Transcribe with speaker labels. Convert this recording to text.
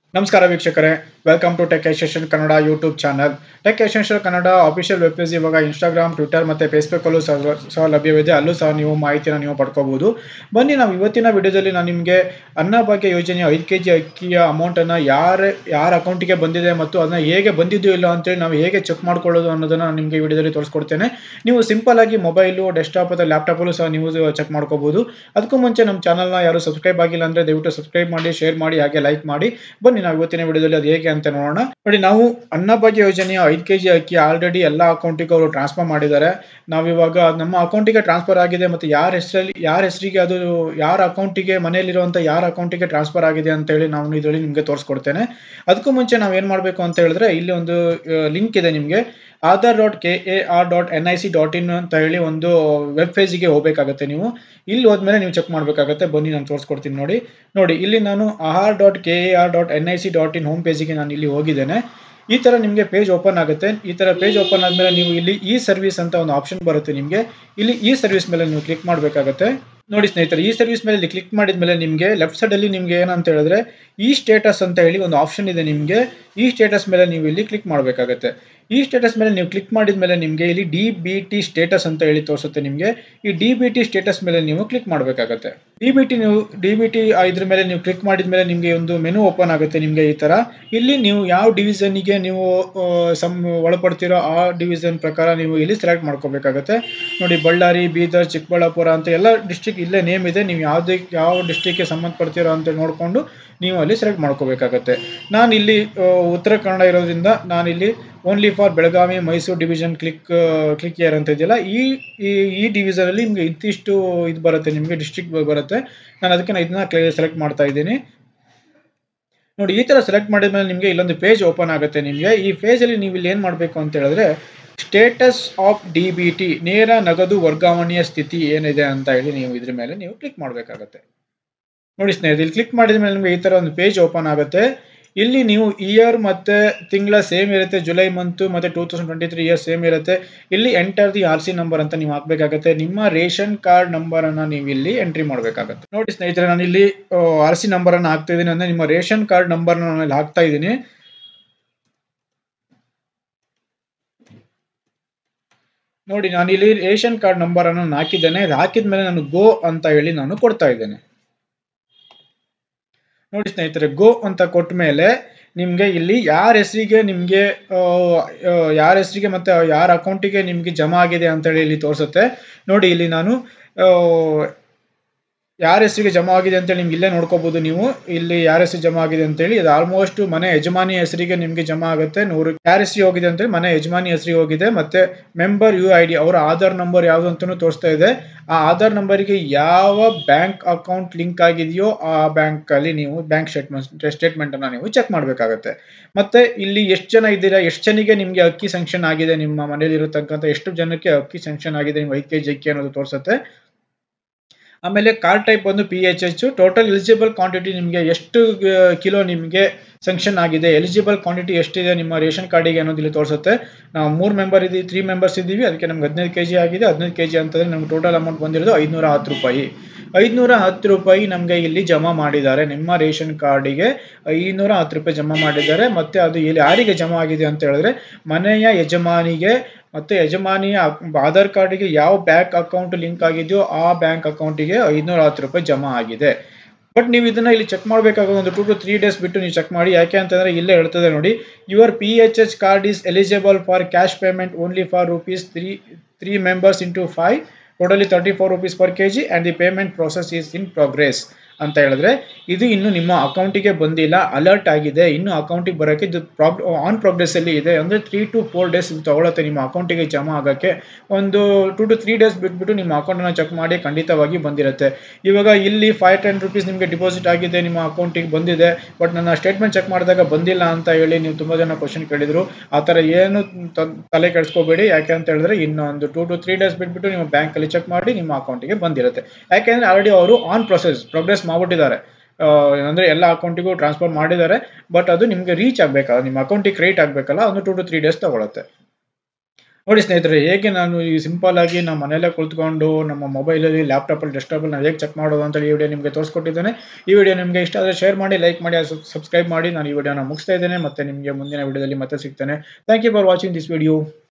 Speaker 1: ನಮಸ್ಕಾರ ವೀಕ್ಷಕರೇ welcome to tech session Kannada YouTube channel tech session Kannada official web page ಇವಾಗ Instagram Twitter ಮತ್ತು ಫೇಸ್ಬುಕ್ಕಲ್ಲೂ ಸಹ ಸಹ ಲಭ್ಯವಿದೆ ಅಲ್ಲೂ ಸಹ ನೀವು ಮಾಹಿತಿನ ನೀವು ಪಡ್ಕೋಬಹುದು ಬನ್ನಿ ನಾವು ಇವತ್ತಿನ ವಿಡಿಯೋದಲ್ಲಿ ನಾನು ನಿಮಗೆ ಅನ್ನಭಾಗ್ಯ ಯೋಜನೆಯ ಐದು ಕೆ ಜಿ ಅಕ್ಕಿಯ ಅಮೌಂಟನ್ನು ಯಾರ ಯಾರ ಅಕೌಂಟಿಗೆ ಬಂದಿದೆ ಮತ್ತು ಅದನ್ನು ಹೇಗೆ ಬಂದಿದ್ದು ಇಲ್ಲ ಅಂತೇಳಿ ನಾವು ಹೇಗೆ ಚೆಕ್ ಮಾಡ್ಕೊಳ್ಳೋದು ಅನ್ನೋದನ್ನು ನಾನು ನಿಮಗೆ ವಿಡಿಯೋದಲ್ಲಿ ತೋರಿಸ್ಕೊಡ್ತೇನೆ ನೀವು ಸಿಂಪಲ್ ಆಗಿ ಮೊಬೈಲು ಡೆಸ್ಕ್ಟಾಪ್ ಅಥವಾ ಲ್ಯಾಪ್ಟಾಪಲ್ಲೂ ಸಹ ನೀವು ಚೆಕ್ ಮಾಡ್ಕೋಬಹುದು ಅದಕ್ಕೂ ಮುಂಚೆ ನಮ್ಮ ಚಾನಲ್ನ ಯಾರು ಸಬ್ಸ್ಕ್ರೈಬ್ ಆಗಿಲ್ಲ ಅಂದರೆ ದಯವಿಟ್ಟು ಸಬ್ಸ್ಕ್ರೈಬ್ ಮಾಡಿ ಶೇರ್ ಮಾಡಿ ಹಾಗೆ ಲೈಕ್ ಮಾಡಿ ಬನ್ನಿ ನಾವು ಇವತ್ತಿನ ವಿಡಿಯೋದಲ್ಲಿ ಅದು ಹೇಗೆ ಅಂತ ನೋಡೋಣ ನೋಡಿ ನಾವು ಅನ್ನಭಾಗ್ಯ ಯೋಜನೆಯ ಐದು ಕೆ ಜಿ ಅಕ್ಕಿ ಆಲ್ರೆಡಿ ಎಲ್ಲ ಅಕೌಂಟಿಗೆ ಅವರು ಟ್ರಾನ್ಸ್ಫರ್ ಮಾಡಿದ್ದಾರೆ ನಾವಿವಾಗ ನಮ್ಮ ಅಕೌಂಟಿಗೆ ಟ್ರಾನ್ಸ್ಫರ್ ಆಗಿದೆ ಮತ್ತು ಯಾರ ಹೆಸರಲ್ಲಿ ಯಾರ ಹೆಸರಿಗೆ ಅದು ಯಾರ ಅಕೌಂಟಿಗೆ ಮನೆಯಲ್ಲಿರುವಂಥ ಯಾರ ಅಕೌಂಟಿಗೆ ಟ್ರಾನ್ಸ್ಫರ್ ಆಗಿದೆ ಅಂತ ಹೇಳಿ ನಾನು ಇದರಲ್ಲಿ ನಿಮಗೆ ತೋರಿಸ್ಕೊಡ್ತೇನೆ ಅದಕ್ಕೂ ಮುಂಚೆ ನಾವು ಏನು ಮಾಡಬೇಕು ಅಂತ ಹೇಳಿದ್ರೆ ಇಲ್ಲಿ ಒಂದು ಲಿಂಕ್ ಇದೆ ನಿಮಗೆ Aadhaar dot K A R dot N I C dot in ಅಂತ ಹೇಳಿ ಒಂದು ವೆಬ್ ಪೇಜಿಗೆ ಹೋಗಬೇಕಾಗತ್ತೆ ನೀವು ಇಲ್ಲಿ ಹೋದ್ಮೇಲೆ ನೀವು ಚೆಕ್ ಮಾಡಬೇಕಾಗತ್ತೆ ಬನ್ನಿ ನಾನು ತೋರಿಸ್ಕೊಡ್ತೀನಿ ನೋಡಿ ನೋಡಿ ಇಲ್ಲಿ ನಾನು Ahar dot K A R dot N I C dot in home ಪೇಜಿಗೆ ನಾನು ಇಲ್ಲಿ ಹೋಗಿದ್ದೇನೆ ಈ ಥರ ನಿಮಗೆ ಪೇಜ್ ಓಪನ್ ಆಗುತ್ತೆ ಈ ಥರ ಪೇಜ್ ಓಪನ್ ಆದಮೇಲೆ ನೀವು ಇಲ್ಲಿ ಇ ಸರ್ವಿಸ್ ಅಂತ ಒಂದು ಆಪ್ಷನ್ ಬರುತ್ತೆ ನಿಮಗೆ ಇಲ್ಲಿ ಈ ಸರ್ವಿಸ್ ಮೇಲೆ ನೀವು ಕ್ಲಿಕ್ ಮಾಡಬೇಕಾಗತ್ತೆ ನೋಡಿ ಸ್ನೇಹಿತರೆ ಈ ಸರ್ವಿಸ್ ಮೇಲೆ ಕ್ಲಿಕ್ ಮಾಡಿದ ಮೇಲೆ ನಿಮಗೆ ಲೆಫ್ಟ್ ಸೈಡಲ್ಲಿ ನಿಮಗೆ ಏನಂತ ಹೇಳಿದ್ರೆ ಈ ಸ್ಟೇಟಸ್ ಅಂತ ಹೇಳಿ ಒಂದು ಆಪ್ಷನ್ ಇದೆ ನಿಮಗೆ ಈ ಸ್ಟೇಟಸ್ ಮೇಲೆ ನೀವು ಇಲ್ಲಿ ಕ್ಲಿಕ್ ಮಾಡಬೇಕಾಗತ್ತೆ ಈ ಸ್ಟೇಟಸ್ ಮೇಲೆ ನೀವು ಕ್ಲಿಕ್ ಮಾಡಿದ ಮೇಲೆ ನಿಮಗೆ ಇಲ್ಲಿ ಡಿ ಬಿ ಟಿ ಸ್ಟೇಟಸ್ ಅಂತ ಹೇಳಿ ತೋರಿಸುತ್ತೆ ನಿಮಗೆ ಈ ಡಿ ಬಿ ಟಿ ಸ್ಟೇಟಸ್ ಮೇಲೆ ನೀವು ಕ್ಲಿಕ್ ಮಾಡಬೇಕಾಗತ್ತೆ ಡಿ ಬಿ ಟಿ ನೀವು ಡಿ ಬಿ ಟಿ ಇದ್ರ ಮೇಲೆ ನೀವು ಕ್ಲಿಕ್ ಮಾಡಿದ ಮೇಲೆ ನಿಮಗೆ ಒಂದು ಮೆನು ಓಪನ್ ಆಗುತ್ತೆ ನಿಮಗೆ ಈ ಥರ ಇಲ್ಲಿ ನೀವು ಯಾವ ಡಿವಿಷನ್ಗೆ ನೀವು ಸಮ್ ಒಳಪಡ್ತಿರೋ ಆ ಡಿವಿಷನ್ ಪ್ರಕಾರ ನೀವು ಇಲ್ಲಿ ಸೆಲೆಕ್ಟ್ ಮಾಡ್ಕೋಬೇಕಾಗತ್ತೆ ನೋಡಿ ಬಳ್ಳಾರಿ ಬೀದರ್ ಚಿಕ್ಕಬಳ್ಳಾಪುರ ಅಂತ ಎಲ್ಲ ಡಿಸ್ಟಿಕ್ ಇಲ್ಲೇ ನೇಮ್ ಇದೆ ನೀವು ಯಾವುದೇ ಯಾವ ಡಿಸ್ಟಿಕ್ಗೆ ಸಂಬಂಧಪಡ್ತೀರೋ ಅಂತ ನೋಡಿಕೊಂಡು ನೀವು ಅಲ್ಲಿ ಸೆಲೆಕ್ಟ್ ಮಾಡ್ಕೋಬೇಕಾಗತ್ತೆ ನಾನು ಇಲ್ಲಿ ಉತ್ತರ ಕನ್ನಡ ಇರೋದ್ರಿಂದ ನಾನಿಲ್ಲಿ only for Belagavi Mysuru division click click here ಅಂತ ಇದೆಯಲ್ಲ ಈ ಈ ಡಿವಿಷನಲ್ಲಿ ನಿಮಗೆ ಇಂತಿಷ್ಟು ಇದು ಬರುತ್ತೆ ನಿಮಗೆ ಡಿಸ್ಟ್ರಿಕ್ಟ್ ಬರುತ್ತೆ ನಾನು ಅದಕ್ಕೆ ನಾನು ಇದನ್ನ ಸೆಲೆಕ್ಟ್ ಮಾಡ್ತಾ ಇದ್ದೀನಿ ನೋಡಿ ಈ ಥರ ಸೆಲೆಕ್ಟ್ ಮಾಡಿದ ಮೇಲೆ ನಿಮಗೆ ಇಲ್ಲೊಂದು ಪೇಜ್ ಓಪನ್ ಆಗುತ್ತೆ ನಿಮಗೆ ಈ ಪೇಜಲ್ಲಿ ನೀವು ಇಲ್ಲಿ ಏನು ಮಾಡಬೇಕು ಅಂತ ಹೇಳಿದ್ರೆ status of D B T ನೇರ ನಗದು ವರ್ಗಾವಣೆಯ ಸ್ಥಿತಿ ಏನಿದೆ ಅಂತ ಹೇಳಿ ನೀವು ಇದ್ರ ಮೇಲೆ ನೀವು ಕ್ಲಿಕ್ ಮಾಡಬೇಕಾಗತ್ತೆ ನೋಡಿ ಸ್ನೇಹಿತರೆ ಇಲ್ಲಿ ಕ್ಲಿಕ್ ಮಾಡಿದ ಮೇಲೆ ನಿಮಗೆ ಈ ಥರ ಒಂದು ಪೇಜ್ ಓಪನ್ ಆಗುತ್ತೆ ಇಲ್ಲಿ ನೀವು ಇಯರ್ ಮತ್ತೆ ತಿಂಗಳ ಸೇಮ್ ಇರುತ್ತೆ ಜುಲೈ ಮಂತ್ ಮತ್ತೆ two thousand twenty three year same ಇರುತ್ತೆ ಇಲ್ಲಿ enter the R C number ಅಂತ ನೀವು ಹಾಕಬೇಕಾಗುತ್ತೆ ನಿಮ್ಮ ರೇಷನ್ ಕಾರ್ಡ್ ನಂಬರ್ ಅನ್ನ ನೀವು ಇಲ್ಲಿ ಎಂಟ್ರಿ ಮಾಡಬೇಕಾಗುತ್ತೆ ನೋಡಿ ಸ್ನೇಹಿತರೆ ನಾನು ಇಲ್ಲಿ ಆರ್ ಸಿ ನಂಬರ್ ಅನ್ನು ಹಾಕ್ತಾ ಇದ್ದೀನಿ ಅಂದ್ರೆ ನಿಮ್ಮ ರೇಷನ್ ಕಾರ್ಡ್ ನಂಬರ್ ನಾನು ಇಲ್ಲಿ ಹಾಕ್ತಾ ಇದ್ದೀನಿ ನೋಡಿ ನಾನು ಇಲ್ಲಿ ರೇಷನ್ ಕಾರ್ಡ್ ನಂಬರ್ ಅನ್ನು ಹಾಕಿದ್ದೇನೆ ಹಾಕಿದ ಮೇಲೆ ನಾನು ಗೋ ಅಂತ ಹೇಳಿ ನಾನು ಕೊಡ್ತಾ ಇದ್ದೇನೆ ನೋಡಿ ಸ್ನೇಹಿತರೆ ಗೋ ಅಂತ ಕೊಟ್ಟ ಮೇಲೆ ನಿಮಗೆ ಇಲ್ಲಿ ಯಾರ ಹೆಸರಿಗೆ ನಿಮಗೆ ಯಾರ ಹೆಸರಿಗೆ ಮತ್ತು ಯಾರ ಅಕೌಂಟಿಗೆ ನಿಮಗೆ ಜಮಾ ಆಗಿದೆ ಅಂತೇಳಿ ಇಲ್ಲಿ ತೋರಿಸುತ್ತೆ ನೋಡಿ ಇಲ್ಲಿ ನಾನು ಯಾರ ಹೆಸರಿಗೆ ಜಮಾ ಆಗಿದೆ ಅಂತೇಳಿ ನಿಮ್ಗೆ ಇಲ್ಲೇ ನೋಡ್ಕೋಬಹುದು ನೀವು ಇಲ್ಲಿ ಯಾರ ಹೆಸರು ಜಮಾ ಆಗಿದೆ ಅಂತೇಳಿ ಇದು ಆಲ್ಮೋಸ್ಟ್ ಮನೆ ಯಜಮಾನಿ ಹೆಸರಿಗೆ ನಿಮಗೆ ಜಮಾ ಆಗುತ್ತೆ ನೂರು ಯಾರ ಹೆಸರಿಗೆ ಹೋಗಿದೆ ಅಂತೇಳಿ ಮನೆ ಯಜಮಾನಿ ಹೆಸರಿಗೆ ಹೋಗಿದೆ ಮತ್ತೆ ಮೆಂಬರ್ ಯು ಐ ಡಿ ಅವರ ಆಧಾರ್ ನಂಬರ್ ಯಾವುದು ಅಂತಲೂ ತೋರಿಸ್ತಾ ಇದೆ ಆ ಆಧಾರ್ ನಂಬರಿಗೆ ಯಾವ ಬ್ಯಾಂಕ್ ಅಕೌಂಟ್ ಲಿಂಕ್ ಆಗಿದೆಯೋ ಆ ಬ್ಯಾಂಕ್ ಅಲ್ಲಿ ನೀವು ಬ್ಯಾಂಕ್ ಸ್ಟೇಟ್ಮೆಂಟ್ ಸ್ಟೇಟ್ಮೆಂಟ್ ಅನ್ನ ನೀವು ಚೆಕ್ ಮಾಡಬೇಕಾಗತ್ತೆ ಮತ್ತೆ ಇಲ್ಲಿ ಎಷ್ಟು ಜನ ಇದ್ದೀರಾ ಎಷ್ಟು ಜನಿಗೆ ನಿಮಗೆ ಅಕ್ಕಿ ಸ್ಯಾಂಕ್ಷನ್ ಆಗಿದೆ ನಿಮ್ಮ ಮನೇಲಿ ಇರತಕ್ಕಂಥ ಎಷ್ಟು ಜನಕ್ಕೆ ಅಕ್ಕಿ ಸ್ಯಾಂಕ್ಷನ್ ಆಗಿದೆ ನಿಮ್ಮ ಐದು ಕೆ ಜಿ ಅಕ್ಕಿ ಅನ್ನೋದು ತೋರಿಸುತ್ತೆ ಆಮೇಲೆ ಕಾರ್ಡ್ ಟೈಪ್ ಬಂದು P H H total eligible quantity ನಿಮಗೆ ಎಷ್ಟು ಕಿಲೋ ನಿಮಗೆ ಸ್ಯಾಂಕ್ಷನ್ ಆಗಿದೆ ಎಲಿಜಿಬಲ್ ಕ್ವಾಂಟಿಟಿ ಎಷ್ಟಿದೆ ನಿಮ್ಮ ರೇಷನ್ ಕಾರ್ಡಿಗೆ ಅನ್ನೋದು ಇಲ್ಲಿ ತೋರಿಸುತ್ತೆ ನಾವು ಮೂರು ಮೆಂಬರ್ ಇದ್ದೀವಿ ತ್ರೀ ಮೆಂಬರ್ಸ್ ಇದ್ದೀವಿ ಅದಕ್ಕೆ ನಮ್ಗೆ ಹದಿನೈದು ಕೆ ಜಿ ಆಗಿದೆ ಹದಿನೈದು ಕೆ ಜಿ ಅಂತಂದರೆ ನಮ್ಗೆ ಟೋಟಲ್ ಅಮೌಂಟ್ ಬಂದಿರೋದು ಐದುನೂರ ಹತ್ತು ರೂಪಾಯಿ ಐದುನೂರ ಹತ್ತು ರೂಪಾಯಿ ನಮಗೆ ಇಲ್ಲಿ ಜಮಾ ಮಾಡಿದ್ದಾರೆ ನಿಮ್ಮ ರೇಷನ್ ಕಾರ್ಡಿಗೆ ಐನೂರ ಹತ್ತು ರೂಪಾಯಿ ಜಮಾ ಮಾಡಿದ್ದಾರೆ ಮತ್ತು ಅದು ಇಲ್ಲಿ ಯಾರಿಗೆ ಜಮಾ ಆಗಿದೆ ಅಂತ ಹೇಳಿದ್ರೆ ಮನೆಯ ಯಜಮಾನಿಗೆ ಮತ್ತು ಯಜಮಾನಿಯ ಆಧಾರ್ ಕಾರ್ಡಿಗೆ ಯಾವ ಬ್ಯಾಂಕ್ ಅಕೌಂಟ್ ಲಿಂಕ್ ಆಗಿದೆಯೋ ಆ ಬ್ಯಾಂಕ್ ಅಕೌಂಟಿಗೆ ಐನೂರ ಹತ್ತು ರೂಪಾಯಿ ಜಮಾ ಆಗಿದೆ ಬಟ್ ನೀವು ಇದನ್ನ ಇಲ್ಲಿ ಚೆಕ್ ಮಾಡಬೇಕಾಗ ಒಂದು ಟೂ ಟು ತ್ರೀ ಡೇಸ್ ಬಿಟ್ಟು ನೀವು ಚೆಕ್ ಮಾಡಿ ಯಾಕೆ ಅಂತಂದ್ರೆ ಇಲ್ಲೇ ಹೇಳ್ತದೆ ನೋಡಿ your P H H card is eligible for cash payment only for rupees three three members into five totally thirty four rupees per K G and the payment process is in progress ಅಂತ ಹೇಳಿದ್ರೆ ಇದು ಇನ್ನು ನಿಮ್ಮ ಅಕೌಂಟಿಗೆ ಬಂದಿಲ್ಲ alert ಆಗಿದೆ ಇನ್ನು ಅಕೌಂಟಿಗೆ ಬರೋಕ್ಕೆ ಇದು ಪ್ರಾಬ್ ಆನ್ ಪ್ರೋಗ್ರೆಸ್ ಅಲ್ಲಿ ಇದೆ ಅಂದರೆ ತ್ರೀ ಟು ಫೋರ್ ಡೇಸ್ ತಗೊಳುತ್ತೆ ನಿಮ್ಮ ಅಕೌಂಟಿಗೆ ಜಮಾ ಆಗೋಕ್ಕೆ ಒಂದು ಟು ಟು ತ್ರೀ ಡೇಸ್ ಬಿಟ್ಬಿಟ್ಟು ನಿಮ್ಮ ಅಕೌಂಟನ್ನು ಚೆಕ್ ಮಾಡಿ ಖಂಡಿತವಾಗಿ ಬಂದಿರುತ್ತೆ ಇವಾಗ ಇಲ್ಲಿ ಫೈವ್ ಟೆನ್ ರುಪೀಸ್ ನಿಮಗೆ ಡಿಪಾಸಿಟ್ ಆಗಿದೆ ನಿಮ್ಮ ಅಕೌಂಟಿಗೆ ಬಂದಿದೆ ಬಟ್ ನನ್ನ ಸ್ಟೇಟ್ಮೆಂಟ್ ಚೆಕ್ ಮಾಡಿದಾಗ ಬಂದಿಲ್ಲ ಅಂತ ಹೇಳಿ ನೀವು ತುಂಬ ಜನ ಕ್ವಶನ್ ಕೇಳಿದ್ರು ಆ ಥರ ಏನು ತಲೆ ಕೆಡಿಸ್ಕೋಬೇಡಿ ಯಾಕೆ ಅಂತ ಹೇಳಿದ್ರೆ ಇನ್ನೊಂದು ಟು ಟು ತ್ರೀ ಡೇಸ್ ಬಿಟ್ಬಿಟ್ಟು ನಿಮ್ಮ ಬ್ಯಾಂಕಲ್ಲಿ ಚೆಕ್ ಮಾಡಿ ನಿಮ್ಮ ಅಕೌಂಟಿಗೆ ಬಂದಿರುತ್ತೆ ಯಾಕೆಂದರೆ ಆಲ್ರೆಡಿ ಅವರು ಆನ್ ಪ್ರೊಸೆಸ್ ಪ್ರೋಗ್ರೆಸ್ ಮಾಡ್ಬಿಟ್ಟಿದ್ದಾರೆ ಅಂದರೆ ಎಲ್ಲ ಅಕೌಂಟಿಗೂ ಟ್ರಾನ್ಸ್ಫರ್ ಮಾಡಿದ್ದಾರೆ ಬಟ್ ಅದು ನಿಮಗೆ ರೀಚ್ ಆಗಬೇಕಲ್ಲ ನಿಮ್ಮ ಅಕೌಂಟಿಗೆ ಕ್ರಿಯೇಟ್ ಆಗಬೇಕಲ್ಲ ಒಂದು ಟು ಟು ತ್ರೀ ಡೇಸ್ ತಗೊಳುತ್ತೆ ನೋಡಿ ಸ್ನೇಹಿತರೆ ಹೇಗೆ ನಾನು ಈ ಸಿಂಪಲ್ ಆಗಿ ನಮ್ಮ ಮನೆಯಲ್ಲೇ ಕುಳಿತುಕೊಂಡು ನಮ್ಮ ಮೊಬೈಲಲ್ಲಿ ಲ್ಯಾಪ್ಟಾಪಲ್ಲಿ ಡೆಸ್ಕ್ಟಾಪಲ್ಲಿ ನಾವು ಹೇಗೆ ಚೆಕ್ ಮಾಡೋದು ಅಂತ ಈ ವಿಡಿಯೋ ನಿಮಗೆ ತೋರಿಸ್ಕೊಟ್ಟಿದ್ದೇನೆ ಈ ವಿಡಿಯೋ ನಿಮಗೆ ಇಷ್ಟ ಆದರೆ ಶೇರ್ ಮಾಡಿ ಲೈಕ್ ಮಾಡಿ ಸಬ್ಸ್ಕ್ರೈಬ್ ಮಾಡಿ ನಾನು ಈ ವಿಡಿಯೋನ ಮುಗಿಸ್ತಾ ಇದ್ದೇನೆ ಮತ್ತೆ ನಿಮಗೆ ಮುಂದಿನ ವಿಡಿಯೋದಲ್ಲಿ ಮತ್ತೆ ಸಿಗ್ತೇನೆ thank you for watching this video